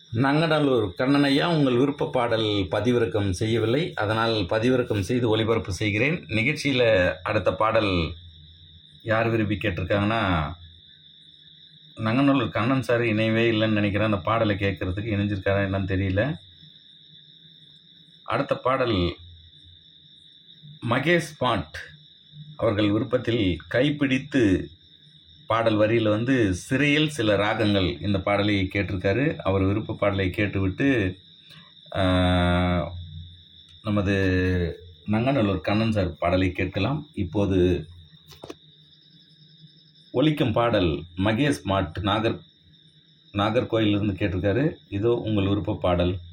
நங்கநல்லூர் கண்ணனையா உங்கள் விருப்ப பாடல் பதிவிறக்கம் செய்யவில்லை அதனால் பதிவிறக்கம் செய்து ஒளிபரப்பு செய்கிறேன் நிகழ்ச்சியில் அடுத்த பாடல் யார் விரும்பி கேட்டிருக்காங்கன்னா நங்கநல்லூர் கண்ணன் சார் இணையவே இல்லைன்னு நினைக்கிறேன் அந்த பாடலை கேட்குறதுக்கு இணைஞ்சிருக்காரா என்னன்னு தெரியல அடுத்த பாடல் மகேஷ் பாண்ட் அவர்கள் விருப்பத்தில் கைப்பிடித்து பாடல் வரியில் வந்து சிறையில் சில ராகங்கள் இந்த பாடலை கேட்டிருக்காரு அவர் விருப்ப பாடலை கேட்டுவிட்டு ஆஹ், நமது நங்கநல்லூர் கண்ணன் சார் பாடலை கேட்கலாம் இப்போது ஒலிக்கும் பாடல் மகேஷ் மாட் நாகர் நாகர்கோயிலிருந்து கேட்டிருக்காரு இதோ உங்கள் விருப்ப பாடல்